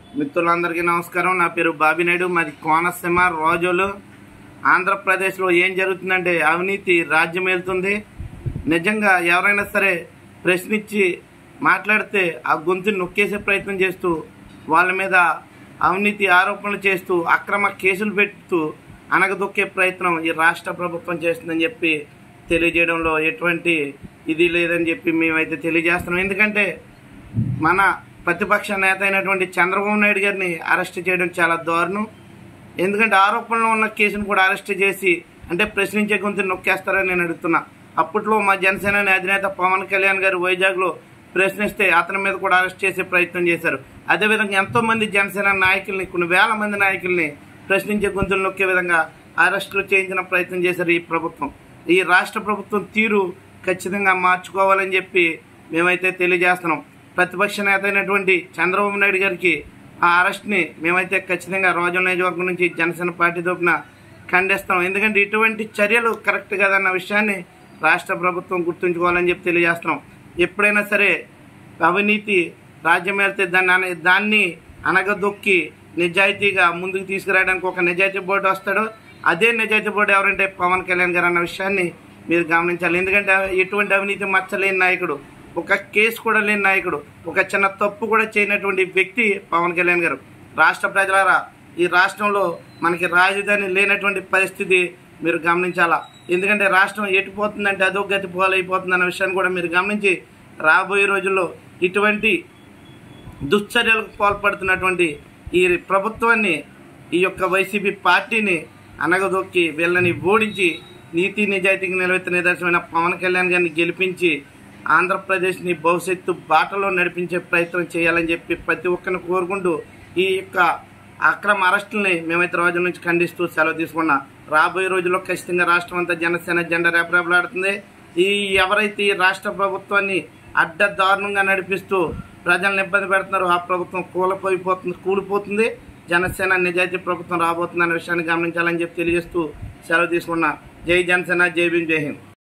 మిత్రులందరికీ నమస్కారం నా పేరు బాబినాయుడు మాది కోనసీమ రోజులు ఆంధ్రప్రదేశ్లో ఏం జరుగుతుందంటే అవినీతి రాజ్యం వెళ్తుంది నిజంగా ఎవరైనా సరే ప్రశ్నించి మాట్లాడితే ఆ గొంతుని నొక్కేసే ప్రయత్నం చేస్తూ వాళ్ళ మీద అవినీతి ఆరోపణలు చేస్తూ అక్రమ కేసులు పెడుతూ అనగదొక్కే ప్రయత్నం ఈ రాష్ట్ర ప్రభుత్వం చేస్తుందని చెప్పి తెలియజేయడంలో ఎటువంటి ఇది లేదని చెప్పి మేమైతే తెలియజేస్తున్నాం ఎందుకంటే మన ప్రతిపక్ష నేత అయినటువంటి చంద్రబాబు నాయుడు గారిని అరెస్ట్ చేయడం చాలా దారుణం ఎందుకంటే ఆరోపణలో ఉన్న కేసును కూడా అరెస్ట్ చేసి అంటే ప్రశ్నించే గొంతు నొక్కేస్తారని నేను అడుగుతున్నా అప్పట్లో మా జనసేన అధినేత పవన్ కళ్యాణ్ గారు వైజాగ్లో ప్రశ్నిస్తే అతని మీద కూడా అరెస్ట్ చేసే ప్రయత్నం చేశారు అదేవిధంగా ఎంతో మంది జనసేన నాయకుల్ని కొన్ని వేల మంది నాయకుల్ని ప్రశ్నించే గొంతులు నొక్కే విధంగా అరెస్టులు చేయించిన ప్రయత్నం చేశారు ఈ ప్రభుత్వం ఈ రాష్ట్ర ప్రభుత్వం తీరు ఖచ్చితంగా మార్చుకోవాలని చెప్పి మేమైతే తెలియజేస్తున్నాం ప్రతిపక్ష నేత అయినటువంటి చంద్రబాబు నాయుడు గారికి ఆ అరెస్ట్ని మేమైతే ఖచ్చితంగా రోజు నియోజకవర్గం నుంచి జనసేన పార్టీ తరపున ఖండిస్తాం ఎందుకంటే ఇటువంటి చర్యలు కరెక్ట్ కాదన్న విషయాన్ని రాష్ట్ర ప్రభుత్వం గుర్తుంచుకోవాలని చెప్పి తెలియజేస్తున్నాం ఎప్పుడైనా సరే అవినీతి రాజ్యం వెళ్తే దాన్ని అన- దాన్ని అనగదొక్కి నిజాయితీగా ముందుకు తీసుకురావడానికి ఒక నిజాయితీ బోర్డు వస్తాడు అదే నిజాయితీ బోర్డు ఎవరంటే పవన్ కళ్యాణ్ గారు అన్న విషయాన్ని మీరు గమనించాలి ఎందుకంటే ఎటువంటి అవినీతి మచ్చలేని నాయకుడు ఒక కేసు కూడా లేని నాయకుడు ఒక చిన్న తప్పు కూడా చేయనటువంటి వ్యక్తి పవన్ కళ్యాణ్ గారు రాష్ట్ర ప్రజలారా ఈ రాష్ట్రంలో మనకి రాజధాని లేనటువంటి పరిస్థితి మీరు గమనించాలా ఎందుకంటే రాష్ట్రం ఎటుపోతుందంటే అదో గతి పోలైపోతుంది అన్న విషయాన్ని కూడా మీరు గమనించి రాబోయే రోజుల్లో ఇటువంటి దుశ్చర్యలకు పాల్పడుతున్నటువంటి ఈ ప్రభుత్వాన్ని ఈ యొక్క వైసీపీ పార్టీని అనగదొక్కి వీళ్ళని ఓడించి నీతి నిజాయితీకి నిలవెత్తిన నిదర్శనమైన పవన్ కళ్యాణ్ గారిని గెలిపించి ఆంధ్రప్రదేశ్ని భవిష్యత్తు బాటలో నడిపించే ప్రయత్నం చేయాలని చెప్పి ప్రతి ఒక్కరిని కోరుకుంటూ ఈ యొక్క అక్రమ అరెస్టుల్ని మేమైతే రోజుల నుంచి ఖండిస్తూ సెలవు తీసుకున్నా రాబోయే రోజుల్లో ఖచ్చితంగా రాష్ట్రం అంతా జనసేన జెండా రేపరేపలాడుతుంది ఈ ఎవరైతే ఈ రాష్ట్ర ప్రభుత్వాన్ని అడ్డ దారుణంగా నడిపిస్తూ ప్రజలను ఇబ్బంది పెడుతున్నారో ఆ ప్రభుత్వం కూలిపోయిపోతుంది కూలిపోతుంది జనసేన నిజాయితీ ప్రభుత్వం రాబోతుంది అనే విషయాన్ని గమనించాలని చెప్పి తెలియజేస్తూ సెలవు తీసుకున్నా జై జనసేన జై భీమ్ జై హింద్